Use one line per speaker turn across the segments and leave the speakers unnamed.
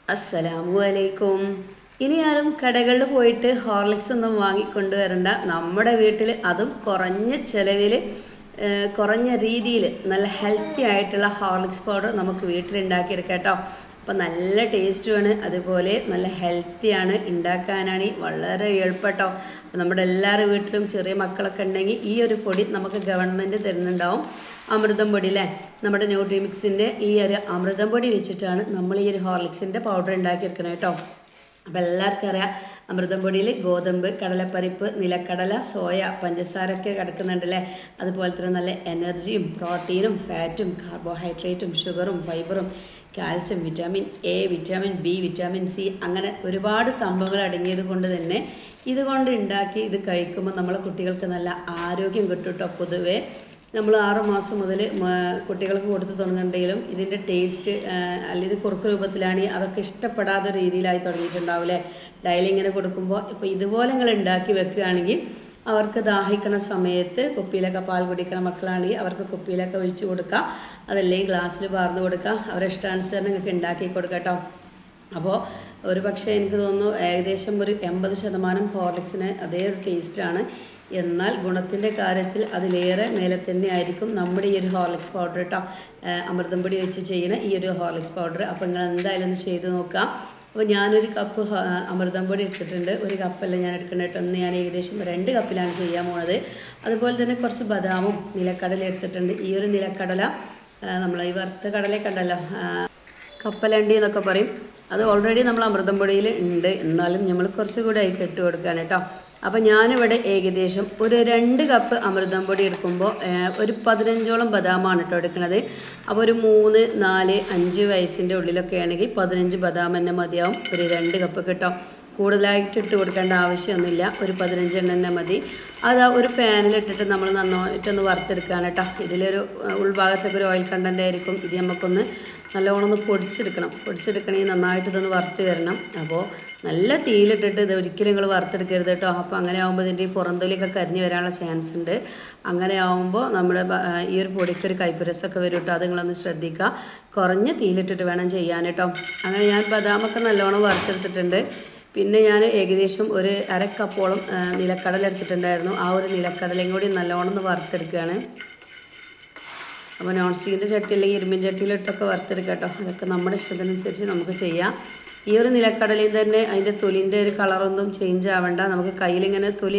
അസ്സലാമു അലൈക്കും ഇനി ആരും കടകളിൽ പോയിട്ട് ഹോർലിക്സ് ഒന്നും വാങ്ങിക്കൊണ്ട് വരണ്ട നമ്മുടെ വീട്ടിൽ അതും കുറഞ്ഞ ചിലവിൽ കുറഞ്ഞ രീതിയിൽ നല്ല ഹെൽത്തി ആയിട്ടുള്ള ഹോർലിക്സ് പൗഡർ നമുക്ക് വീട്ടിലുണ്ടാക്കിയെടുക്കാം കേട്ടോ അപ്പോൾ നല്ല ടേസ്റ്റുമാണ് അതുപോലെ നല്ല ഹെൽത്തിയാണ് ഉണ്ടാക്കാനാണ് വളരെ എളുപ്പട്ടോ അപ്പോൾ നമ്മുടെ എല്ലാവരുടെ വീട്ടിലും ചെറിയ മക്കളൊക്കെ ഉണ്ടെങ്കിൽ ഈ ഒരു പൊടി നമുക്ക് ഗവൺമെൻറ് തരുന്നുണ്ടാവും അമൃതം പൊടി അല്ലേ നമ്മുടെ ന്യൂട്രിമിക്സിൻ്റെ ഈ ഒരു അമൃതം പൊടി വെച്ചിട്ടാണ് നമ്മൾ ഈ ഒരു ഹോർലിക്സിൻ്റെ പൗഡർ ഉണ്ടാക്കിയെടുക്കണം കേട്ടോ അപ്പോൾ എല്ലാവർക്കും അറിയാം അമൃതം പൊടിയിൽ ഗോതമ്പ് കടലപ്പരിപ്പ് നിലക്കടല സോയ പഞ്ചസാരൊക്കെ കിടക്കുന്നുണ്ടല്ലേ അതുപോലെ തന്നെ നല്ല എനർജിയും പ്രോട്ടീനും ഫാറ്റും കാർബോഹൈഡ്രേറ്റും ഷുഗറും ഫൈബറും calcium vitamin A vitamin B vitamin C അങ്ങനെ ഒരുപാട് സംഭവങ്ങൾ അടങ്ങിയത് കൊണ്ട് തന്നെ ഇതുകൊണ്ട് ഉണ്ടാക്കി ഇത് കഴിക്കുമ്പോൾ നമ്മളെ കുട്ടികൾക്ക് നല്ല ആരോഗ്യം കിട്ടും കേട്ടോ പൊതുവേ നമ്മൾ ആറ് മാസം മുതൽ കുട്ടികൾക്ക് കൊടുത്ത് തുടങ്ങുന്നുണ്ടെങ്കിലും ഇതിൻ്റെ ടേസ്റ്റ് അല്ലെങ്കിൽ ഇത് കുറുക്ക് രൂപത്തിലാണ് അതൊക്കെ ഇഷ്ടപ്പെടാത്ത രീതിയിലായി തുടങ്ങിയിട്ടുണ്ടാവില്ലേ ഡയലി ഇങ്ങനെ കൊടുക്കുമ്പോൾ ഇപ്പോൾ ഇതുപോലെ നിങ്ങൾ ഉണ്ടാക്കി വെക്കുകയാണെങ്കിൽ അവർക്ക് ദാഹിക്കണ സമയത്ത് കുപ്പിയിലൊക്കെ പാൽ കുടിക്കണ മക്കളാണെങ്കിൽ അവർക്ക് കുപ്പിയിലൊക്കെ ഒഴിച്ച് കൊടുക്കുക അതല്ലെങ്കിൽ ഗ്ലാസ്സിൽ പാർന്ന് കൊടുക്കുക അവരുടെ ഇഷ്ടാനുസരണം നിങ്ങൾക്ക് ഉണ്ടാക്കി കൊടുക്കുക കേട്ടോ അപ്പോൾ ഒരു പക്ഷേ എനിക്ക് തോന്നുന്നു ഏകദേശം ഒരു എൺപത് ശതമാനം ഹോർലിക്സിന് അതേ ഒരു ടേസ്റ്റാണ് എന്നാൽ ഗുണത്തിൻ്റെ കാര്യത്തിൽ അതിലേറെ മേലെ തന്നെ ആയിരിക്കും നമ്മുടെ ഈ ഒരു ഹോർലിക്സ് പൗഡർ കേട്ടോ അമൃതം പൊടി വെച്ച് ചെയ്യുന്ന ഈ ഒരു ഹോർലിക്സ് പൗഡർ അപ്പോൾ നിങ്ങൾ എന്തായാലും ഒന്ന് ചെയ്ത് നോക്കാം അപ്പോൾ ഞാനൊരു കപ്പ് അമൃതം പൊടി എടുത്തിട്ടുണ്ട് ഒരു കപ്പല്ല ഞാൻ എടുക്കുന്നത് കേട്ടോ ഒന്ന് ഞാൻ ഏകദേശം രണ്ട് കപ്പിലാണ് ചെയ്യാൻ പോണത് അതുപോലെ തന്നെ കുറച്ച് ബദാമും നിലക്കടല എടുത്തിട്ടുണ്ട് ഈ ഒരു നിലക്കടല നമ്മൾ ഈ വറുത്ത കടലയൊക്കെ ഉണ്ടല്ലോ കപ്പലണ്ടി എന്നൊക്കെ പറയും അത് ഓൾറെഡി നമ്മൾ അമൃതം പൊടിയിൽ ഉണ്ട് എന്നാലും നമ്മൾ കുറച്ചുകൂടെ അതിൽ ഇട്ട് കൊടുക്കാൻ കേട്ടോ അപ്പോൾ ഞാനിവിടെ ഏകദേശം ഒരു രണ്ട് കപ്പ് അമൃതം പൊടി എടുക്കുമ്പോൾ ഒരു പതിനഞ്ചോളം ബദാമാണ് കേട്ടോ എടുക്കുന്നത് അപ്പോൾ ഒരു മൂന്ന് നാല് അഞ്ച് വയസ്സിൻ്റെ ഉള്ളിലൊക്കെ ആണെങ്കിൽ പതിനഞ്ച് ബദാം തന്നെ മതിയാവും ഒരു രണ്ട് കപ്പ് കിട്ടോ കൂടുതലായിട്ട് ഇട്ട് കൊടുക്കേണ്ട ആവശ്യമൊന്നുമില്ല ഒരു പതിനഞ്ചെണ്ണം തന്നെ മതി അത് ഒരു പാനിലിട്ടിട്ട് നമ്മൾ നന്നായിട്ടൊന്ന് വറുത്തെടുക്കുകയാണ് കേട്ടോ ഇതിലൊരു ഉൾഭാഗത്തൊക്കെ ഒരു ഓയിൽ കണ്ടൻ്റ് ആയിരിക്കും ഇത് നമുക്കൊന്ന് നല്ലോണം ഒന്ന് പൊടിച്ചെടുക്കണം പൊടിച്ചെടുക്കണമെങ്കിൽ നന്നായിട്ട് ഇതൊന്ന് വറുത്ത് വരണം അപ്പോൾ നല്ല തീയിലിട്ടിട്ട് ഇത് ഒരിക്കലും നിങ്ങൾ വറുത്തെടുക്കരുത് കേട്ടോ അപ്പോൾ അങ്ങനെ ആകുമ്പോൾ ഇതിൻ്റെ ഈ പുറന്തൊലിയൊക്കെ കരിഞ്ഞ് വരാനുള്ള ചാൻസ് ഉണ്ട് അങ്ങനെ ആകുമ്പോൾ നമ്മുടെ ഈ ഒരു പൊടിക്ക് ഒരു കൈപ്പുരസൊക്കെ വരും കേട്ടോ അത് നിങ്ങളൊന്ന് ശ്രദ്ധിക്കുക കുറഞ്ഞ തീയിലിട്ടിട്ട് വേണം ചെയ്യാൻ കേട്ടോ അങ്ങനെ ഞാൻ ബദാമൊക്കെ നല്ലോണം വറുത്തെടുത്തിട്ടുണ്ട് പിന്നെ ഞാൻ ഏകദേശം ഒരു അര കപ്പോളം നിലക്കടല എടുത്തിട്ടുണ്ടായിരുന്നു ആ ഒരു നിലക്കടലയും കൂടി നല്ലോണം ഒന്ന് വറുത്തെടുക്കുകയാണ് അപ്പോൾ നോൺ സ്റ്റിക്കിൻ്റെ ചട്ടി അല്ലെങ്കിൽ ഇരുമ്പിൻ ചട്ടിയിലിട്ടൊക്കെ വറുത്തെടുക്കുക കേട്ടോ അതൊക്കെ നമ്മുടെ ഇഷ്ടത്തിനനുസരിച്ച് നമുക്ക് ചെയ്യാം ഈ ഒരു നിലക്കടലയും തന്നെ അതിൻ്റെ തൊലിൻ്റെ ഒരു കളറൊന്നും ചേഞ്ച് ആവണ്ട നമുക്ക് കയ്യിലിങ്ങനെ തൊലി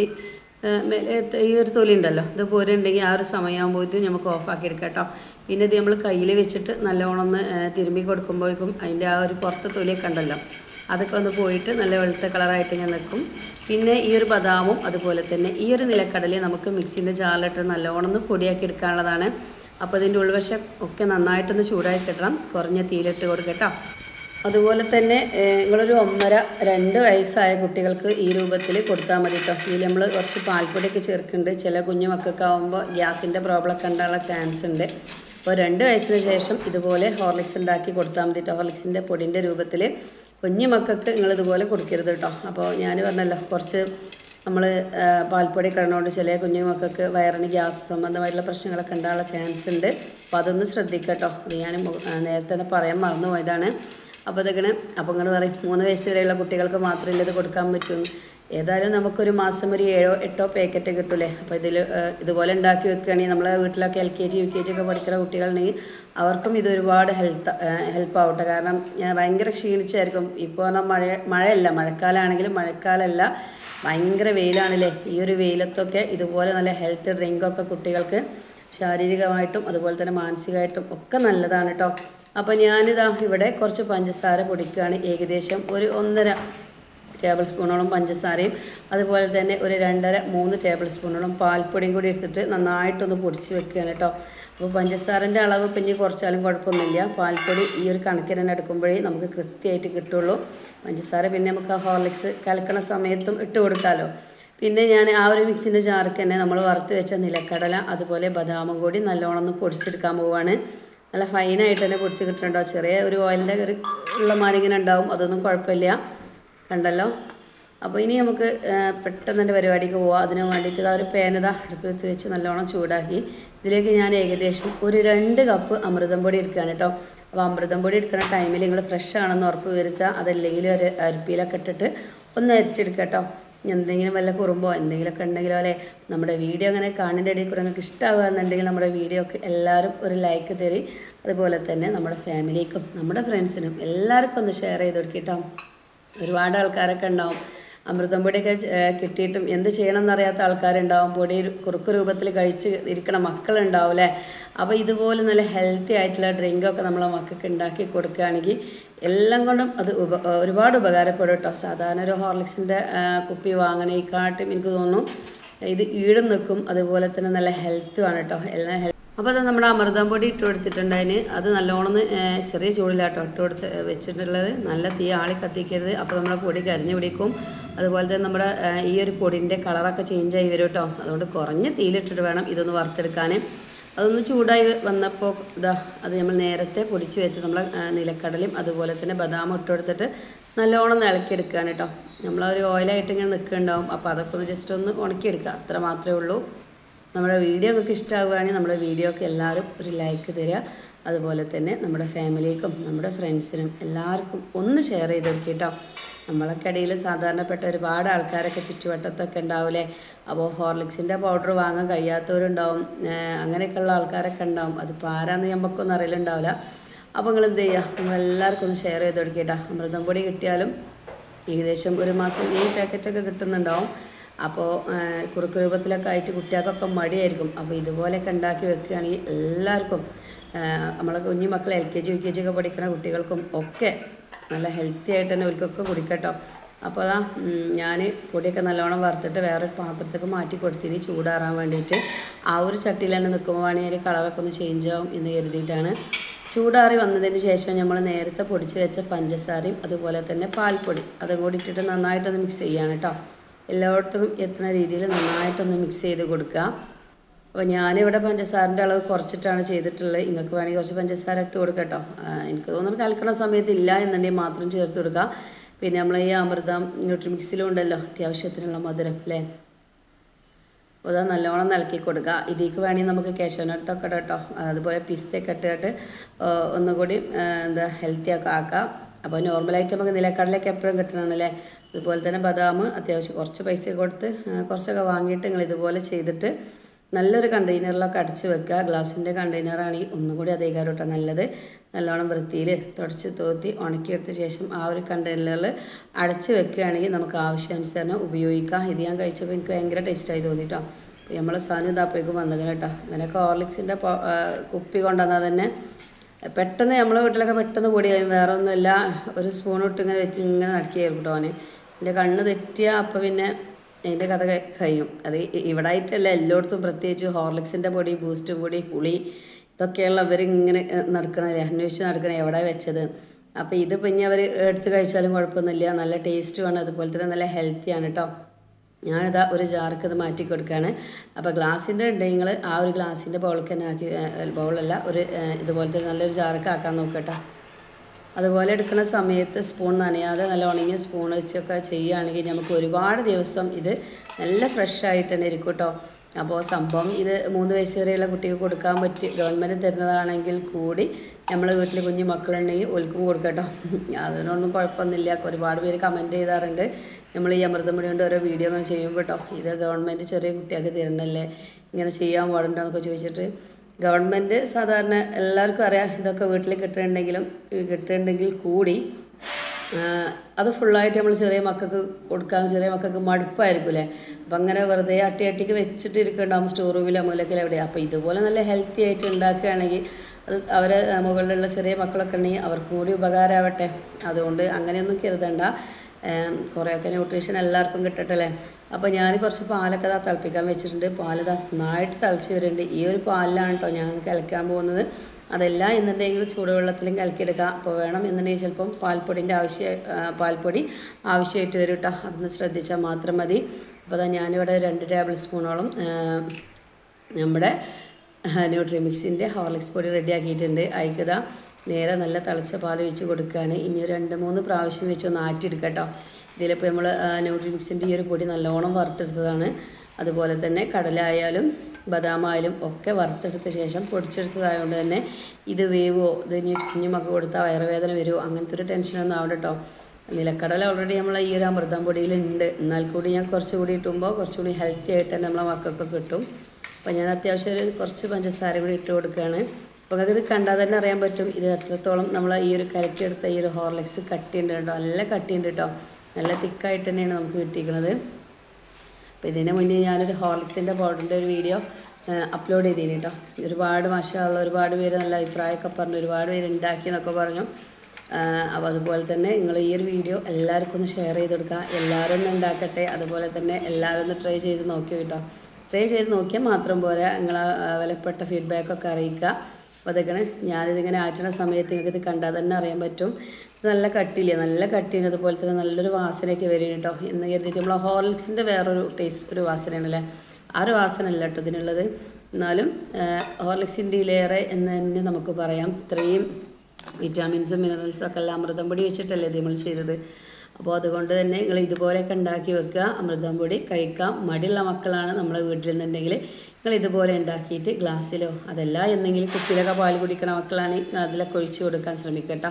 മേലെ ഈ ഒരു തൊലി ഉണ്ടല്ലോ ഇത് പോരെ ഉണ്ടെങ്കിൽ ആ ഒരു സമയമാകുമ്പോഴത്തേക്കും നമുക്ക് ഓഫാക്കി എടുക്കാം കേട്ടോ പിന്നെ ഇത് നമ്മൾ കയ്യിൽ വെച്ചിട്ട് നല്ലോണം ഒന്ന് തിരുമ്പി കൊടുക്കുമ്പോഴേക്കും അതിൻ്റെ ആ ഒരു പുറത്തെ തൊലിയൊക്കെ ഉണ്ടല്ലോ അതൊക്കെ ഒന്ന് പോയിട്ട് നല്ല വെളുത്ത കളറായിട്ട് ഞാൻ നിൽക്കും പിന്നെ ഈ ഒരു ബദാമും അതുപോലെ തന്നെ ഈ ഒരു നിലക്കടലയും നമുക്ക് മിക്സിൻ്റെ ജാറിലിട്ട് നല്ലോണം ഒന്ന് പൊടിയാക്കി എടുക്കാനുള്ളതാണ് അപ്പോൾ ഇതിൻ്റെ ഉൾവശം ഒക്കെ നന്നായിട്ടൊന്ന് ചൂടാക്കി കിട്ടണം കുറഞ്ഞ തീയിലിട്ട് കൊടുക്കട്ടോ അതുപോലെ തന്നെ നിങ്ങളൊരു ഒന്നര രണ്ട് വയസ്സായ കുട്ടികൾക്ക് ഈ രൂപത്തിൽ കൊടുത്താൽ മതി കേട്ടോ ഇതിൽ നമ്മൾ കുറച്ച് പാൽപ്പൊടിയൊക്കെ ചേർക്കുന്നുണ്ട് ചില കുഞ്ഞു മക്കൾക്ക് ആകുമ്പോൾ ഗ്യാസിൻ്റെ പ്രോബ്ലം ഒക്കെ ഉണ്ടാകാനുള്ള ചാൻസ് ഉണ്ട് അപ്പോൾ രണ്ട് വയസ്സിന് ശേഷം ഇതുപോലെ ഹോർലിക്സ് ഉണ്ടാക്കി കൊടുത്താൽ മതി കേട്ടോ ഹോർലിക്സിൻ്റെ പൊടിൻ്റെ രൂപത്തിൽ കുഞ്ഞു മക്കൾക്ക് നിങ്ങൾ ഇതുപോലെ കൊടുക്കരുത് കേട്ടോ അപ്പോൾ ഞാൻ പറഞ്ഞല്ലോ കുറച്ച് നമ്മൾ പാൽപ്പൊടി കിടന്നുകൊണ്ട് ചില കുഞ്ഞു മക്കൾക്ക് വയറിന് ഗ്യാസ് സംബന്ധമായിട്ടുള്ള പ്രശ്നങ്ങളൊക്കെ ഉണ്ടാകാനുള്ള ചാൻസ് ഉണ്ട് അപ്പോൾ അതൊന്ന് ശ്രദ്ധിക്കുക കേട്ടോ അത് ഞാൻ നേരത്തെ തന്നെ പറയാൻ മറന്നു പോയതാണ് അപ്പോൾ ഇതൊക്കെ അപ്പോൾ നിങ്ങൾ പറയും മൂന്ന് വയസ്സ് വരെയുള്ള കുട്ടികൾക്ക് മാത്രമല്ല ഇത് കൊടുക്കാൻ പറ്റും ഏതായാലും നമുക്കൊരു മാസം ഒരു ഏഴോ എട്ടോ പാക്കറ്റ് കിട്ടൂലേ അപ്പോൾ ഇതിൽ ഇതുപോലെ ഉണ്ടാക്കി വെക്കുകയാണെങ്കിൽ നമ്മളെ വീട്ടിലൊക്കെ L K G U K G ഒക്കെ പഠിക്കുന്ന കുട്ടികളുണ്ടെങ്കിൽ അവർക്കും ഇത് ഒരുപാട് ഹെൽത്ത് ഹെൽപ്പ് ആവട്ടെ കാരണം ഭയങ്കര ക്ഷീണിച്ചായിരിക്കും ഇപ്പോൾ പറഞ്ഞാൽ മഴ മഴയല്ല മഴക്കാലമാണെങ്കിലും മഴക്കാലമല്ല ഭയങ്കര വെയിലാണല്ലേ ഈ ഒരു വെയിലത്തൊക്കെ ഇതുപോലെ നല്ല ഹെൽത്ത് ഡ്രിങ്കൊക്കെ കുട്ടികൾക്ക് ശാരീരികമായിട്ടും അതുപോലെ തന്നെ മാനസികമായിട്ടും ഒക്കെ നല്ലതാണ് കേട്ടോ അപ്പോൾ ഞാനിതാ ഇവിടെ കുറച്ച് പഞ്ചസാര പൊടിക്കുകയാണ് ഏകദേശം ഒരു ഒന്നര ടേബിൾ സ്പൂണോളം പഞ്ചസാരയും അതുപോലെ തന്നെ ഒരു രണ്ടര മൂന്ന് ടേബിൾ സ്പൂണോളം പാൽപ്പൊടിയും കൂടി എടുത്തിട്ട് നന്നായിട്ടൊന്ന് പൊടിച്ച് വെക്കുകയാണ് കേട്ടോ അപ്പോൾ പഞ്ചസാരൻ്റെ അളവ് പിന്നെ കുറച്ചാലും കുഴപ്പമൊന്നുമില്ല പാൽപ്പൊടി ഈ ഒരു കണക്കിന് തന്നെ എടുക്കുമ്പോഴേ നമുക്ക് കൃത്യമായിട്ട് കിട്ടുള്ളൂ പഞ്ചസാര പിന്നെ നമുക്ക് ആ ഹോർലിക്സ് കലക്കണ സമയത്തും ഇട്ട് കൊടുക്കാമല്ലോ പിന്നെ ഞാൻ ആ ഒരു മിക്സിൻ്റെ ജാർക്ക് തന്നെ നമ്മൾ വറുത്ത് വെച്ച നിലക്കടല അതുപോലെ ബദാമും കൂടി നല്ലോണം ഒന്ന് പൊടിച്ചെടുക്കാൻ പോവുകയാണ് നല്ല ഫൈനായിട്ട് തന്നെ പൊടിച്ച് കിട്ടുന്നുണ്ടോ ചെറിയ ഒരു ഓയിലിൻ്റെ ഒരു ഉള്ള മാതിരി ഇങ്ങനെ ഉണ്ടാവും അതൊന്നും കുഴപ്പമില്ല കണ്ടല്ലോ അപ്പോൾ ഇനി നമുക്ക് പെട്ടെന്ന് എൻ്റെ പരിപാടിക്ക് പോവാം അതിന് വേണ്ടിയിട്ട് ഇതാ ഒരു പേനത അടുപ്പത്ത് വെച്ച് നല്ലോണം ചൂടാക്കി ഇതിലേക്ക് ഞാൻ ഏകദേശം ഒരു രണ്ട് കപ്പ് അമൃതം പൊടി എടുക്കുകയാണ് കേട്ടോ അപ്പോൾ അമൃതം പൊടി എടുക്കുന്ന ടൈമിൽ നിങ്ങൾ ഫ്രഷ് ആണെന്ന് ഉറപ്പ് വരുത്തുക അതല്ലെങ്കിൽ ഒരു അരിപ്പിയിലൊക്കെ ഇട്ടിട്ട് ഒന്ന് അരിച്ചെടുക്കുക കേട്ടോ ഇനി എന്തെങ്കിലും വല്ല കുറുമ്പോ എന്തെങ്കിലുമൊക്കെ ഉണ്ടെങ്കിലോ അല്ലേ നമ്മുടെ വീഡിയോ അങ്ങനെ കാണുന്നതിൻ്റെ ഇടയിൽ കൂടെ നിങ്ങൾക്ക് ഇഷ്ടമാകുക എന്നുണ്ടെങ്കിൽ നമ്മുടെ വീഡിയോ ഒക്കെ എല്ലാവരും ഒരു ലൈക്ക് തരി അതുപോലെ തന്നെ നമ്മുടെ ഫാമിലിക്കും നമ്മുടെ ഫ്രണ്ട്സിനും എല്ലാവർക്കും ഒന്ന് ഷെയർ ചെയ്ത് കൊടുക്കിട്ടോ ഒരുപാട് ആൾക്കാരൊക്കെ ഉണ്ടാവും അമൃതം പൊടിയൊക്കെ ഏഹ്, കിട്ടിയിട്ടും എന്ത് ചെയ്യണം എന്നറിയാത്ത ആൾക്കാരുണ്ടാവും പൊടി കുറുക്ക് രൂപത്തിൽ കഴിച്ച് ഇരിക്കണ മക്കളുണ്ടാവും അല്ലേ അപ്പോൾ ഇതുപോലെ നല്ല ഹെൽത്തി ആയിട്ടുള്ള ഡ്രിങ്കൊക്കെ നമ്മളെ മക്കൾക്ക് ഉണ്ടാക്കി കൊടുക്കുകയാണെങ്കിൽ എല്ലാം കൊണ്ടും അത് ഉപ ഒരുപാട് ഉപകാരപ്പെടും കേട്ടോ സാധാരണ ഒരു ഹോർലിക്സിൻ്റെ കുപ്പി വാങ്ങണേക്കാട്ടും എനിക്ക് തോന്നുന്നു ഇത് ഈടും നിൽക്കും അതുപോലെ തന്നെ നല്ല ഹെൽത്തുമാണ് കേട്ടോ എല്ലാം ഹെൽത്ത് അപ്പോൾ അത് നമ്മുടെ അമൃതം പൊടി ഇട്ട് കൊടുത്തിട്ടുണ്ട് അതിന് അത് നല്ലോണം ഒന്ന്, ഏഹ്, ചെറിയ ചൂടിലാട്ടോ ഇട്ട് കൊടുത്ത് ഏഹ്, വെച്ചിട്ടുള്ളത് നല്ല തീ ആളി കത്തിക്കരുത് അപ്പോൾ നമ്മുടെ പൊടി കരിഞ്ഞു പിടിക്കും അതുപോലെ തന്നെ നമ്മുടെ ഏഹ്, ഈ ഒരു പൊടിൻ്റെ കളറൊക്കെ ചേഞ്ച് ആയി വരും കേട്ടോ അതുകൊണ്ട് കുറഞ്ഞ തീയിലിട്ടിട്ട് വേണം ഇതൊന്ന് വറുത്തെടുക്കാൻ അതൊന്ന് ചൂടായി വന്നപ്പോൾ ഇതാ അത് നമ്മൾ നേരത്തെ പൊടിച്ച് വെച്ച് നമ്മൾ നിലക്കടലയും അതുപോലെ തന്നെ ബദാമും ഇട്ട് കൊടുത്തിട്ട് നല്ലോണം ഒന്ന് ഇളക്കിയെടുക്കുകയാണ് കേട്ടോ നമ്മളൊരു ഓയിലായിട്ട് ഇങ്ങനെ നിൽക്കുന്നുണ്ടാവും അപ്പോൾ അതൊക്കെ ഒന്ന് ജസ്റ്റ് ഒന്ന് ഉണക്കിയെടുക്കുക അത്ര മാത്രമേ ഉള്ളൂ നമ്മുടെ വീഡിയോ നിങ്ങൾക്ക് ഇഷ്ടമാവുകയാണെങ്കിൽ നമ്മുടെ വീഡിയോക്ക് എല്ലാവരും ഒരു ലൈക്ക് തരിക അതുപോലെ തന്നെ നമ്മുടെ ഫാമിലിക്കും നമ്മുടെ ഫ്രണ്ട്സിനും എല്ലാവർക്കും ഒന്ന് ഷെയർ ചെയ്ത് കൊടുക്കുക കേട്ടോ നമ്മളൊക്കെ ഇടയിൽ സാധാരണപ്പെട്ട ഒരുപാട് ആൾക്കാരൊക്കെ ചുറ്റുവട്ടത്തൊക്കെ ഉണ്ടാവില്ലേ അപ്പോൾ ഹോർലിക്സിൻ്റെ പൗഡർ വാങ്ങാൻ കഴിയാത്തവരുണ്ടാവും ഏഹ് അങ്ങനെയൊക്കെയുള്ള ആൾക്കാരൊക്കെ ഉണ്ടാവും അതിപ്പോൾ ആരാന്ന് നമുക്കൊന്നും അറിയലുണ്ടാവില്ല അപ്പോൾ നിങ്ങൾ എന്ത് ചെയ്യുക നിങ്ങൾ എല്ലാവർക്കും ഒന്ന് ഷെയർ ചെയ്ത് കൊടുക്കുക കേട്ടോ അമൃതം പൊടി കിട്ടിയാലും ഏകദേശം ഒരു മാസം ഈ പാക്കറ്റൊക്കെ കിട്ടുന്നുണ്ടാവും അപ്പോൾ കുറുക്ക് രൂപത്തിലൊക്കെ ആയിട്ട് കുട്ടികൾക്കൊക്കെ മടിയായിരിക്കും അപ്പോൾ ഇതുപോലെയൊക്കെ ഉണ്ടാക്കി വെക്കുകയാണെങ്കിൽ എല്ലാവർക്കും ആ, നമ്മളെ കുഞ്ഞു മക്കൾ L K G U K G ഒക്കെ പഠിക്കുന്ന കുട്ടികൾക്കും ഒക്കെ നല്ല ഹെൽത്തി ആയിട്ട് തന്നെ അവർക്കൊക്കെ കുടിക്കട്ടോ അപ്പോൾ അതാ ഞാൻ പൊടിയൊക്കെ നല്ലോണം വറുത്തിട്ട് വേറൊരു പാത്രത്തേക്ക് മാറ്റി കൊടുത്തിന് ചൂടാറാൻ വേണ്ടിയിട്ട് ആ ഒരു ചട്ടിയിൽ തന്നെ നിൽക്കുമ്പോൾ വേണമെങ്കിൽ കളറൊക്കെ ഒന്ന് ചേഞ്ച് ആവും എന്ന് കരുതിയിട്ടാണ് ചൂടാറി വന്നതിന് ശേഷം നമ്മൾ നേരത്തെ പൊടിച്ച് വെച്ച പഞ്ചസാരയും അതുപോലെ തന്നെ പാൽപ്പൊടി അതും കൂടി ഇട്ടിട്ട് നന്നായിട്ടൊന്ന് മിക്സ് ചെയ്യാണ് കേട്ടോ എല്ലായിടത്തും എത്തുന്ന രീതിയിൽ നന്നായിട്ടൊന്ന് മിക്സ് ചെയ്ത് കൊടുക്കുക അപ്പോൾ ഞാനിവിടെ പഞ്ചസാരൻ്റെ അളവ് കുറച്ചിട്ടാണ് ചെയ്തിട്ടുള്ളത് നിങ്ങൾക്ക് വേണമെങ്കിൽ കുറച്ച് പഞ്ചസാര ഇട്ട് കൊടുക്കാം കേട്ടോ ആ, എനിക്ക് തോന്നുന്നു കലക്കണ സമയത്ത് ഇല്ല എന്നുണ്ടെങ്കിൽ മാത്രം ചേർത്ത് കൊടുക്കുക പിന്നെ നമ്മൾ ഈ അമൃതം ന്യൂട്രിമിക്സിലും ഉണ്ടല്ലോ അത്യാവശ്യത്തിനുള്ള മധുരം അല്ലേ അപ്പോൾ അത് നല്ലോണം നിലക്കി കൊടുക്കുക ഇതിലേക്ക് വേണമെങ്കിൽ നമുക്ക് കേശവനട്ടൊക്കെ ഇടാം കേട്ടോ അതുപോലെ പിസ്തയൊക്കെ ഇട്ടിട്ട് ആ, ഒന്നുകൂടി ആ, എന്താ ഹെൽത്തി ഒക്കെ ആക്കാം അപ്പോൾ നോർമലായിട്ട് നമുക്ക് നിലക്കടലൊക്കെ എപ്പോഴും കിട്ടണമല്ലേ അതുപോലെ തന്നെ ബദാം അത്യാവശ്യം കുറച്ച് പൈസ കൊടുത്ത് ആ, കുറച്ചൊക്കെ വാങ്ങിയിട്ട് നിങ്ങൾ ഇതുപോലെ ചെയ്തിട്ട് നല്ലൊരു കണ്ടെയ്നറിലൊക്കെ അടച്ച് വെക്കുക ഗ്ലാസിൻ്റെ കണ്ടെയ്നറാണെങ്കിൽ ഒന്നുകൂടി അതേകാരം കേട്ടോ നല്ലത് നല്ലോണം വൃത്തിയിൽ തുടച്ച് തോത്തി ഉണക്കിയെടുത്ത ശേഷം ആ ഒരു കണ്ടെയ്നറിൽ അടച്ച് വെക്കുകയാണെങ്കിൽ നമുക്ക് ആവശ്യാനുസരണം ഉപയോഗിക്കാം ഇത് ഞാൻ കഴിച്ചപ്പോൾ എനിക്ക് ഭയങ്കര ടേസ്റ്റായി തോന്നിട്ടോ അപ്പോൾ നമ്മളെ സാധനം ഇതാപ്പോഴേക്കും വന്നേക്കണം കേട്ടോ അങ്ങനെയൊക്കെ ഹോർലിക്സിൻ്റെ പൊ- ആ, കുപ്പി കൊണ്ടുവന്നാൽ തന്നെ പെട്ടെന്ന് നമ്മളെ വീട്ടിലൊക്കെ പെട്ടെന്ന് പൊടി കഴിയും വേറെ ഒന്നുമില്ല ഒരു സ്പൂൺ ഇട്ട് ഇങ്ങനെ വെച്ച് ഇങ്ങനെ നടക്കുകയായിരുന്നു കേട്ടോ അവന് എൻ്റെ കണ്ണ് തെറ്റിയാൽ അപ്പോൾ പിന്നെ അതിൻ്റെ കഥ കഴി- കഴിയും അത് ഇ- ഇവിടെ ആയിട്ടല്ല എല്ലായിടത്തും പ്രത്യേകിച്ച് ഹോർലിക്സിൻ്റെ പൊടി ബൂസ്റ്റ് പൊടി പുളി ഇതൊക്കെയുള്ള അവരിങ്ങനെ ഏഹ്, നടക്കണല്ലേ അന്വേഷിച്ച് നടക്കണേ എവിടെ വെച്ചത് അപ്പോൾ ഇത് പിന്നെ അവർ എടുത്ത് കഴിച്ചാലും കുഴപ്പമൊന്നുമില്ല നല്ല ടേസ്റ്റുമാണ് അതുപോലെ തന്നെ നല്ല ഹെൽത്തിയാണ് കേട്ടോ ഞാനിതാ ഒരു ജാർക്ക് ഇത് മാറ്റി കൊടുക്കുകയാണ് അപ്പോൾ ഗ്ലാസിൻ്റെ ഉണ്ടെങ്കിൽ ആ ഒരു ഗ്ലാസിൻ്റെ ബൗൾക്ക് തന്നെ ആക്കി ബൗളല്ല ഒരു ഏഹ്, ഇതുപോലത്തെ നല്ലൊരു ജാർക്ക് ആക്കാൻ നോക്കട്ടോ അതുപോലെ എടുക്കുന്ന സമയത്ത് സ്പൂൺ നനയാതെ നല്ല ഉണങ്ങിയ സ്പൂൺ വെച്ചൊക്കെ ചെയ്യുകയാണെങ്കിൽ നമുക്ക് ഒരുപാട് ദിവസം ഇത് നല്ല ഫ്രഷ് ആയിട്ട് തന്നെ ഇരിക്കും കേട്ടോ അപ്പോൾ സംഭവം ഇത് മൂന്ന് വയസ്സ് വരെയുള്ള കുട്ടിക്ക് കൊടുക്കാൻ പറ്റി ഗവൺമെൻറ് തരുന്നതാണെങ്കിൽ കൂടി നമ്മളെ വീട്ടിൽ കുഞ്ഞു മക്കളുണ്ടെങ്കിൽ ഒൽക്കും കൊടുക്കട്ടോ അതിനൊന്നും കുഴപ്പമൊന്നുമില്ല ഒരുപാട് പേര് കമൻറ്റ് ചെയ്താറുണ്ട് നമ്മൾ ഈ അമൃതമൊഴി കൊണ്ട് ഓരോ വീഡിയോ അങ്ങനെ ചെയ്യുമ്പോൾ കേട്ടോ ഇത് ഗവൺമെൻറ് ചെറിയ കുട്ടികൾക്ക് തരുന്നല്ലേ ഇങ്ങനെ ചെയ്യാൻ പാടുണ്ടോ എന്നൊക്കെ ചോദിച്ചിട്ട് ഗവൺമെൻറ് സാധാരണ എല്ലാവർക്കും അറിയാം ഇതൊക്കെ വീട്ടിൽ കിട്ടുന്നുണ്ടെങ്കിലും ഈ കിട്ടുന്നുണ്ടെങ്കിൽ കൂടി ആ, അത് ഫുള്ളായിട്ട് നമ്മൾ ചെറിയ മക്കൾക്ക് കൊടുക്കാൻ ചെറിയ മക്കൾക്ക് മടുപ്പായിരിക്കും അല്ലേ അപ്പം അങ്ങനെ വെറുതെ അട്ടി അട്ടിക്ക് വെച്ചിട്ട് ഇരിക്കുന്നുണ്ടാവും സ്റ്റോർ റൂമിലോ മൂലക്കിലോ എവിടെ അപ്പോൾ ഇതുപോലെ നല്ല ഹെൽത്തി ആയിട്ട് ഉണ്ടാക്കുകയാണെങ്കിൽ അത് അവരെ മുകളിലുള്ള ചെറിയ മക്കളൊക്കെ ഉണ്ടെങ്കിൽ അവർക്കും കൂടി ഉപകാരമാവട്ടെ അതുകൊണ്ട് അങ്ങനെയൊന്നും കരുതണ്ട ഏം, കുറേയൊക്കെ ന്യൂട്രീഷൻ എല്ലാവർക്കും കിട്ടട്ടല്ലേ അപ്പോൾ ഞാൻ കുറച്ച് പാലൊക്കെ ദാ തിളപ്പിക്കാൻ വെച്ചിട്ടുണ്ട് പാൽ ദാ നന്നായിട്ട് തിളച്ച് വരുന്നുണ്ട് ഈ ഒരു പാലിലാണ് കേട്ടോ ഞാൻ കലക്കാൻ പോകുന്നത് അതല്ല എന്നുണ്ടെങ്കിൽ ചൂടുവെള്ളത്തിലും കലക്കിയെടുക്കാം അപ്പോൾ വേണം എന്നുണ്ടെങ്കിൽ ചിലപ്പം പാൽപ്പൊടിൻ്റെ ആവശ്യം ആ, പാൽപ്പൊടി ആവശ്യമായിട്ട് വരും കേട്ടോ അതൊന്ന് ശ്രദ്ധിച്ചാൽ മാത്രം മതി അപ്പോൾ അതാ ഞാനിവിടെ രണ്ട് ടേബിൾ സ്പൂണോളം ആ, നമ്മുടെ ന്യൂട്രിമിക്സിൻ്റെ ഹോർലിക്സ് പൊടി റെഡിയാക്കിയിട്ടുണ്ട് അയക്കതാ നേരെ നല്ല തിളച്ച പാൽ ഒഴിച്ച് കൊടുക്കുകയാണ് ഇനി ഒരു രണ്ട് മൂന്ന് പ്രാവശ്യം വെച്ച് ഒന്ന് ആറ്റിയെടുക്കാം കേട്ടോ ഇതിലിപ്പോൾ നമ്മൾ ന്യൂട്രിമിക്സിൻ്റെ ഈ ഒരു പൊടി നല്ലോണം വറുത്തെടുത്തതാണ് അതുപോലെ തന്നെ കടലായാലും ബദാമായാലും ഒക്കെ വറുത്തെടുത്ത ശേഷം പൊടിച്ചെടുത്തതായതുകൊണ്ട് തന്നെ ഇത് വേവോ ഇത് ഇനി കുഞ്ഞുമക്ക് കൊടുത്താൽ വയറുവേദന വരുമോ അങ്ങനത്തെ ഒരു ടെൻഷനൊന്നും ആവണ്ട കേട്ടോ നിലക്കടല ഓൾറെഡി നമ്മൾ ഈ ഒരു അമൃതം പൊടിയിലുണ്ട് എന്നാൽ കൂടി ഞാൻ കുറച്ചുകൂടി ഇട്ടുമ്പോൾ കുറച്ചുകൂടി ഹെൽത്തി ആയിട്ട് തന്നെ നമ്മളെ മക്കൾക്ക് കിട്ടും അപ്പോൾ ഞാൻ അത്യാവശ്യം ഒരു കുറച്ച് പഞ്ചസാര കൂടി ഇട്ട് കൊടുക്കുകയാണ് അപ്പോൾ നിങ്ങൾക്ക് ഇത് കണ്ടാൽ തന്നെ അറിയാൻ പറ്റും ഇത് എത്രത്തോളം നമ്മൾ ഈ ഒരു കലക്കിയെടുത്ത ഈ ഒരു ഹോർലിക്സ് കട്ടിയുണ്ട് കേട്ടോ നല്ല കട്ടിയുണ്ട് കേട്ടോ നല്ല തിക്കായിട്ട് തന്നെയാണ് നമുക്ക് കിട്ടിയിരിക്കുന്നത് അപ്പോൾ ഇതിന് മുന്നേ ഞാനൊരു ഹോർലിക്സിൻ്റെ പൗഡറിൻ്റെ ഒരു വീഡിയോ അപ്ലോഡ് ചെയ്തിരുന്നു കേട്ടോ ഒരുപാട് മാഷമുള്ള ഒരുപാട് പേര് നല്ല അഭിപ്രായമൊക്കെ പറഞ്ഞു ഒരുപാട് പേര് ഉണ്ടാക്കി എന്നൊക്കെ പറഞ്ഞു അപ്പോൾ അതുപോലെ തന്നെ നിങ്ങൾ ഈ ഒരു വീഡിയോ എല്ലാവർക്കും ഒന്ന് ഷെയർ ചെയ്ത് കൊടുക്കുക എല്ലാവരും ഒന്ന് ഉണ്ടാക്കട്ടെ അതുപോലെ തന്നെ എല്ലാവരും ഒന്ന് ട്രൈ ചെയ്ത് നോക്കി കേട്ടോ ട്രൈ ചെയ്ത് നോക്കിയാൽ മാത്രം പോരാ നിങ്ങൾ വിലപ്പെട്ട ഫീഡ്ബാക്കൊക്കെ അറിയിക്കുക അപ്പോൾ അതൊക്കെയാണ് ഞാനിതിങ്ങനെ ആറ്റുന്ന സമയത്ത് നിങ്ങൾക്ക് ഇത് കണ്ടാൽ തന്നെ അറിയാൻ പറ്റും ഇത് നല്ല കട്ടിയില്ല നല്ല കട്ടിയാണ് അതുപോലെ തന്നെ നല്ലൊരു വാസനയൊക്കെ വരും കേട്ടോ എന്ന് കരുതിയിട്ട് നമ്മൾ ഹോർലിക്സിൻ്റെ വേറൊരു ടേസ്റ്റ് ഒരു വാസനയാണല്ലേ ആ ഒരു വാസന അല്ല കേട്ടോ ഇതിനുള്ളത് എന്നാലും ഹോർലിക്സിൻ്റെ ഇലേറെ എന്ന് തന്നെ നമുക്ക് പറയാം ഇത്രയും വിറ്റാമിൻസും മിനറൽസും ഒക്കെ എല്ലാം അമൃതം പൊടി വെച്ചിട്ടല്ലേ ഇത് നമ്മൾ ചെയ്തത് അപ്പോൾ അതുകൊണ്ട് തന്നെ നിങ്ങൾ ഇതുപോലെയൊക്കെ ഉണ്ടാക്കി വെക്കുക അമൃതം പൊടി കഴിക്കാം മടിയുള്ള മക്കളാണ് നമ്മളെ വീട്ടിൽ നിന്നുണ്ടെങ്കിൽ നിങ്ങൾ ഇതുപോലെ ഉണ്ടാക്കിയിട്ട് ഗ്ലാസ്സിലോ അതല്ല എന്തെങ്കിലും കുപ്പിയിലൊക്കെ പാൽ കുടിക്കണ മക്കളാണെങ്കിൽ അതിലൊക്കെ ഒഴിച്ച് കൊടുക്കാൻ ശ്രമിക്കട്ടോ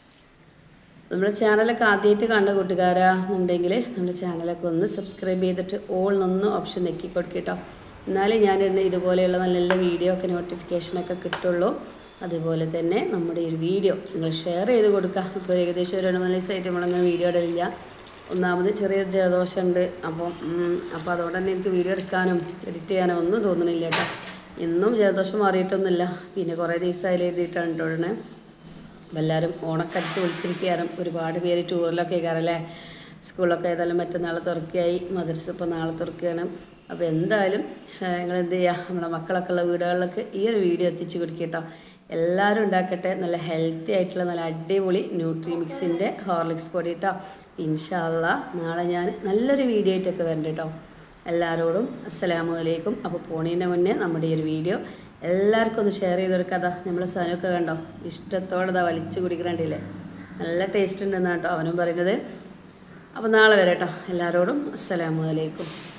നമ്മുടെ ചാനലൊക്കെ ആദ്യമായിട്ട് കണ്ട കൂട്ടുകാരാ എന്നുണ്ടെങ്കിൽ നമ്മുടെ ചാനലൊക്കെ ഒന്ന് സബ്സ്ക്രൈബ് ചെയ്തിട്ട് ഓൾ നിന്ന് ഓപ്ഷൻ നെക്കി കൊടുക്കട്ടോ എന്നാലേ ഞാൻ ഇന്ന് ഇതുപോലെയുള്ള നല്ല നല്ല വീഡിയോ ഒക്കെ നോട്ടിഫിക്കേഷനൊക്കെ കിട്ടുള്ളൂ അതുപോലെ തന്നെ നമ്മുടെ ഈ ഒരു വീഡിയോ നിങ്ങൾ ഷെയർ ചെയ്ത് കൊടുക്കുക ഇപ്പോൾ ഏകദേശം ഒരു രണ്ട് മൂന്ന് ദിവസമായിട്ട് നമ്മളങ്ങനെ വീഡിയോ ഇടലില്ല ഒന്നാമത് ചെറിയൊരു ജലദോഷമുണ്ട് അപ്പം ഉം, അപ്പോൾ അതുകൊണ്ട് തന്നെ എനിക്ക് വീഡിയോ എടുക്കാനും എഡിറ്റ് ചെയ്യാനും ഒന്നും തോന്നണില്ല കേട്ടോ ഇന്നും ജലദോഷം മാറിയിട്ടൊന്നുമില്ല പിന്നെ കുറേ ദിവസമായാലും എഴുതിയിട്ടാണ് കേട്ടോ ഇടുന്നത് അപ്പം എല്ലാവരും ഓണൊക്കെ അടിച്ച് വിളിച്ചിരിക്കുകയാണ് ഒരുപാട് പേര് ടൂറിലൊക്കെ കയറല്ലേ സ്കൂളൊക്കെ ഏതായാലും മറ്റന്നാൾ തുറക്കുകയായി മദർസ് ഇപ്പോൾ നാളെ തുറക്കുകയാണ് അപ്പോൾ എന്തായാലും നിങ്ങൾ എന്ത് ചെയ്യുക നമ്മുടെ മക്കളൊക്കെ ഉള്ള വീടുകളിലൊക്കെ ഈ ഒരു വീഡിയോ എത്തിച്ച് കൊടുക്കുക കേട്ടോ എല്ലാവരും ഉണ്ടാക്കട്ടെ നല്ല ഹെൽത്തി ആയിട്ടുള്ള നല്ല അടിപൊളി ന്യൂട്രി മിക്സിൻ്റെ ഹോർലിക്സ് പൊടി കേട്ടോ ഇൻഷാല്ല നാളെ ഞാൻ നല്ലൊരു വീഡിയോ ആയിട്ടൊക്കെ വരണ്ട കേട്ടോ എല്ലാവരോടും അസ്സലാമു അലൈക്കും അപ്പോൾ പോണതിൻ്റെ മുന്നേ നമ്മുടെ ഈ ഒരു വീഡിയോ എല്ലാവർക്കും ഒന്ന് ഷെയർ ചെയ്ത് കൊടുക്കാതാ നമ്മളെ സാധനമൊക്കെ കണ്ടോ ഇഷ്ടത്തോടെ ഇതാ വലിച്ചു കുടിക്കണ്ടില്ലേ നല്ല ടേസ്റ്റ് ഉണ്ടെന്നാണ് കേട്ടോ അവനും പറയുന്നത് അപ്പോൾ നാളെ വരെ കേട്ടോ എല്ലാവരോടും അസ്സലാമു അലൈക്കും